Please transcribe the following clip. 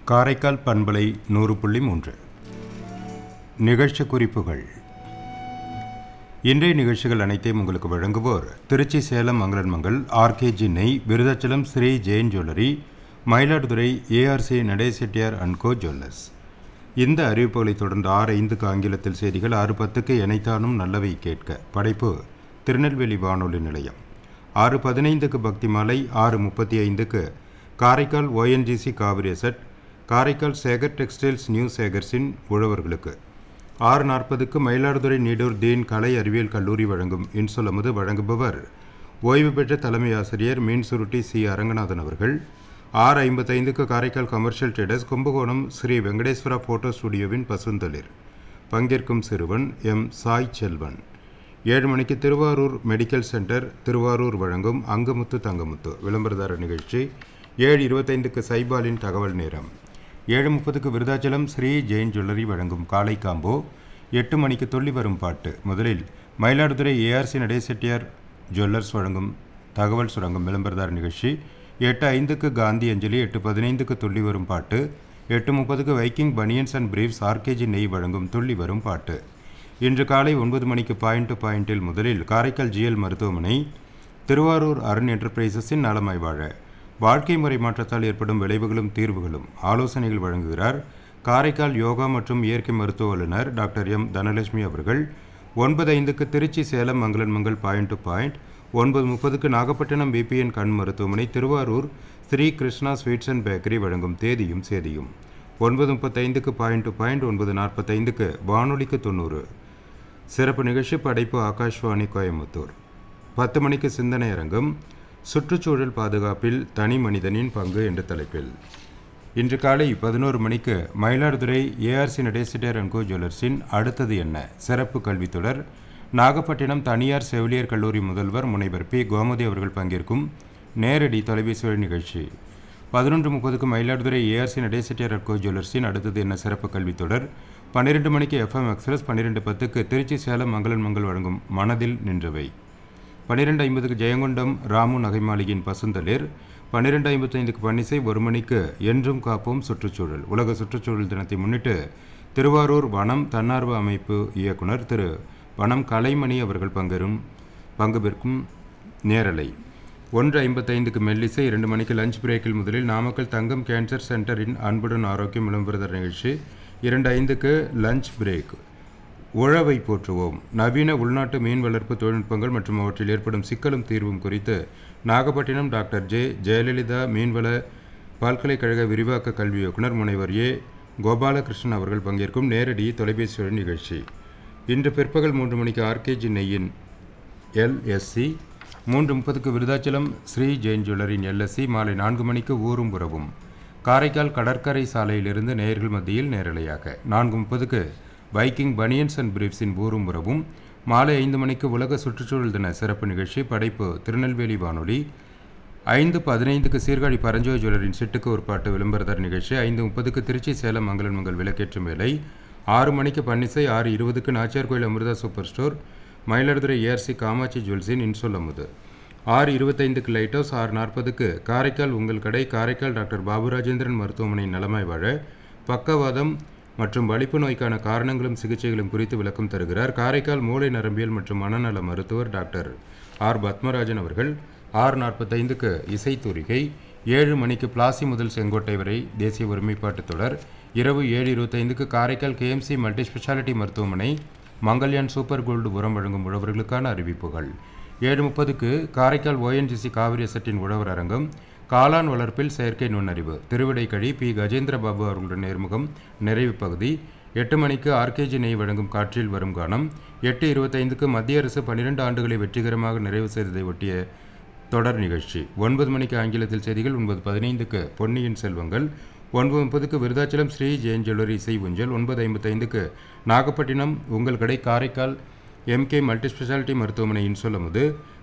காரைக்கால் பண்பலை நூறு புள்ளி மூன்று நிகழ்ச்சி குறிப்புகள் இன்றைய நிகழ்ச்சிகள் அனைத்தையும் உங்களுக்கு வழங்குவோர் திருச்சி சேலம் மங்களன்மங்கல் ஆர்கேஜி நெய் விருதாச்சலம் ஸ்ரீ ஜெயின் ஜுவல்லரி மயிலாடுதுறை ஏஆர்சி நடே செட்டியார் அண்ட் கோ ஜுவல்லர்ஸ் இந்த அறிவிப்புகளை தொடர்ந்து ஆறு ஐந்துக்கு ஆங்கிலத்தில் செய்திகள் ஆறு பத்துக்கு இணைத்தானும் நல்லவை கேட்க படைப்பு திருநெல்வேலி வானொலி நிலையம் ஆறு பதினைந்துக்கு பக்தி மாலை ஆறு முப்பத்தி ஐந்துக்கு காரைக்கால் ஓஎன்ஜிசி காவிரி செட் காரைக்கால் சேகர் டெக்ஸ்டைல்ஸ் நியூ சேகர்ஸின் உழவர்களுக்கு ஆறு நாற்பதுக்கு மயிலாடுதுறை நீடூர் தீன் கலை அறிவியல் கல்லூரி வழங்கும் இன்சொலமுது வழங்குபவர் ஓய்வு பெற்ற தலைமை ஆசிரியர் மீன் சுருட்டி சி அரங்கநாதன் அவர்கள் ஆறு ஐம்பத்தைந்துக்கு Karaikal commercial traders Kumbakonam Sri Venkateswara photo ஸ்டுடியோவின் பசுந்தளிர் பங்கேற்கும் சிறுவன் எம் சாய் செல்வன் ஏழு மணிக்கு திருவாரூர் மெடிக்கல் சென்டர் திருவாரூர் வழங்கும் அங்குமுத்து தங்கமுத்து விளம்பரதார நிகழ்ச்சி ஏழு இருபத்தைந்துக்கு சைபாலின் தகவல் நேரம் ஏழு முப்பதுக்கு விருதாச்சலம் ஸ்ரீ ஜெயின் ஜுவல்லரி வழங்கும் காலை காம்போ எட்டு மணிக்கு துள்ளி வரும் பாட்டு முதலில் மயிலாடுதுறை ஏஆர்சி நடேசெட்டியார் ஜுவல்லர்ஸ் வழங்கும் தகவல் சுரங்கம் விளம்பரதார நிகழ்ச்சி எட்டு ஐந்துக்கு காந்தி அஞ்சலி எட்டு பதினைந்துக்கு துள்ளி வரும் பாட்டு எட்டு முப்பதுக்கு viking banians and briefs RKG நெய் வழங்கும் துள்ளி வரும் பாட்டு இன்று காலை ஒன்பது மணிக்கு பாயிண்ட் டு பாயிண்டில் முதலில் காரைக்கால் ஜிஎல் மருத்துவமனை திருவாரூர் அருண் என்டர்பிரைசஸின் நலமாய் வாழ வாழ்க்கை முறை மாற்றத்தால் ஏற்படும் விளைவுகளும் தீர்வுகளும் ஆலோசனைகள் வழங்குகிறார் காரைக்கால் யோகா மற்றும் இயற்கை மருத்துவ வல்லுநர் டாக்டர் எம் தனலட்சுமி அவர்கள் ஒன்பது ஐந்துக்கு திருச்சி சேலம் மங்களன் மங்கல் பாயிண்ட் டு பாயிண்ட் ஒன்பது முப்பதுக்கு நாகப்பட்டினம் பிபிஎன் கண் மருத்துவமனை Thiruvarur Sri Krishna sweets and bakery வழங்கும் தேதியும் சேதியும் ஒன்பது முப்பத்தைந்துக்கு பாயிண்ட் டு பாயிண்ட் ஒன்பது நாற்பத்தைந்துக்கு வானொலிக்கு தொண்ணூறு சிறப்பு நிகழ்ச்சி படைப்பு ஆகாஷ்வாணி கோயம்புத்தூர் பத்து மணிக்கு சிந்தனை அரங்கம் சுற்றுச்சூழல் பாதுகாப்பில் தனி மனிதனின் பங்கு என்ற தலைப்பில் இன்று காலை பதினோரு மணிக்கு மயிலாடுதுறை ஏஆர்சி நடேசிட்டர் அண்ட் கோ ஜுவல்லர்ஸின் அடுத்தது என்ன சிறப்பு கல்வித்தொடர் நாகப்பட்டினம் தனியார் செவிலியர் கல்லூரி முதல்வர் முனைவர் பி கோமதி அவர்கள் பங்கேற்கும் நேரடி தொலைபேசி வழி நிகழ்ச்சி பதினொன்று முப்பதுக்கு மயிலாடுதுறை ஏஆர்சி நடேசிட்டர் அண்ட் கோ ஜுவல்லர்ஸின் அடுத்தது என்ன சிறப்பு கல்வித்தொடர் பன்னிரெண்டு மணிக்கு எஃப்எம் எக்ஸ்பிரஸ் பன்னிரெண்டு பத்துக்கு திருச்சி சேலம் மங்களன் மங்கள் வழங்கும் மனதில் நின்றவை பன்னிரெண்டு ஐம்பதுக்கு ஜெயங்கொண்டம் ராமு நகை மாளிகையின் பசுந்தளிர் பன்னிரெண்டு ஐம்பத்தைந்துக்கு பன்னிசை ஒரு மணிக்கு என்றும் காப்போம் சுற்றுச்சூழல் உலக சுற்றுச்சூழல் தினத்தை முன்னிட்டு திருவாரூர் வனம் தன்னார்வ அமைப்பு இயக்குனர் திரு வனம் கலைமணி அவர்கள் பங்கேறும் பங்கு பெற்கும் நேரலை ஒன்று ஐம்பத்தைந்துக்கு மெல்லிசை இரண்டு மணிக்கு லஞ்ச் பிரேக்கில் முதலில் நாமக்கல் தங்கம் கேன்சர் சென்டரின் அன்புடன் ஆரோக்கியம் விளம்பரதர் நிகழ்ச்சி இரண்டு ஐந்துக்கு லஞ்ச் பிரேக் உழவை போற்றுவோம் நவீன உள்நாட்டு மீன் வளர்ப்பு தொழில்நுட்பங்கள் மற்றும் அவற்றில் ஏற்படும் சிக்கலும் தீர்வும் குறித்து நாகப்பட்டினம் டாக்டர் ஜே ஜெயலலிதா மீன்வள பல்கலைக்கழக விரிவாக்க கல்வி இயக்குனர் முனைவர் ஏ கோபாலகிருஷ்ணன் அவர்கள் பங்கேற்கும் நேரடி தொலைபேசி வழி நிகழ்ச்சி இன்று பிற்பகல் மூன்று மணிக்கு ஆர்கேஜி நெய்யின் எல்எஸ்சி மூன்று முப்பதுக்கு விருதாச்சலம் ஸ்ரீ ஜெயின் ஜுவல்லரின் எல்எஸ்சி மாலை நான்கு மணிக்கு ஊரும் உறவும் காரைக்கால் கடற்கரை சாலையிலிருந்து நேயர்கள் மத்தியில் நேரலையாக நான்கு முப்பதுக்கு பைக்கிங் பனியன்ஸ் அண்ட் பிரீஃப்ஸின் ஊரும் உறவும் மாலை ஐந்து மணிக்கு உலக சுற்றுச்சூழல் தின சிறப்பு நிகழ்ச்சி படைப்பு திருநெல்வேலி வானொலி ஐந்து பதினைந்துக்கு சீர்காழி பரஞ்சோய் ஜுவல்லரின் சிட்டுக்கு ஒரு பாட்டு விளம்பரதர் நிகழ்ச்சி ஐந்து முப்பதுக்கு திருச்சி சேலம் மங்களன் மங்கள் விளக்கேற்றும் வேலை ஆறு மணிக்கு பன்னிசை ஆறு இருபதுக்கு Nachiyar Koil Amirtha super store Mayiladuthurai ARC Kamatchi ஜுவல்ஸின் இன்சொல்லமுது ஆறு இருபத்தைந்துக்கு லைட் ஹவுஸ் ஆறு நாற்பதுக்கு காரைக்கால் உங்கள் கடை காரைக்கால் டாக்டர் பாபுராஜேந்திரன் மருத்துவமனை நலமாய் வாழ பக்கவாதம் மற்றும் வலிப்பு நோய்க்கான காரணங்களும் சிகிச்சைகளும் குறித்து விளக்கம் தருகிறார் காரைக்கால் மூளை நரம்பியல் மற்றும் மனநல மருத்துவர் டாக்டர் ஆர் பத்மராஜன் அவர்கள் ஆறு நாற்பத்தைந்துக்கு இசைத்தூரிகை ஏழு மணிக்கு பிளாசி முதல் செங்கோட்டை வரை தேசிய ஒருமைப்பாட்டு தொடர் இரவு ஏழு இருபத்தைந்துக்கு காரைக்கால் கேஎம்சி மல்டி ஸ்பெஷாலிட்டி மருத்துவமனை மங்கல்யான் சூப்பர் கோல்டு உரம் வழங்கும் உழவர்களுக்கான அறிவிப்புகள் ஏழு முப்பதுக்கு காரைக்கால் ஓஎன்ஜிசி காவிரி செட்டின் உழவர் அரங்கம் காளான் வளர்ப்பில் செயற்கை நுண்ணறிவு திருவிடைக்கழி பி கஜேந்திர பாபு அவர்களுடன் நேர்முகம் நிறைவு பகுதி எட்டு மணிக்கு ஆர்கேஜி நெய் வழங்கும் காற்றில் வரும் கானம் எட்டு இருபத்தைந்துக்கு மத்திய அரசு பன்னிரெண்டு ஆண்டுகளை வெற்றிகரமாக நிறைவு செய்ததை ஒட்டிய தொடர் நிகழ்ச்சி ஒன்பது மணிக்கு ஆங்கிலத்தில் செய்திகள் ஒன்பது பதினைந்துக்கு பொன்னியின் செல்வங்கள் ஒன்பது முப்பதுக்கு விருதாச்சலம் ஸ்ரீ ஜெயின் ஜுவல்லரி இசை ஊஞ்சல் ஒன்பது ஐம்பத்தைந்துக்கு நாகப்பட்டினம் உங்கள் கடை காரைக்கால் எம்கே மல்டி ஸ்பெஷாலிட்டி மருத்துவமனை இன்சொல்லமுது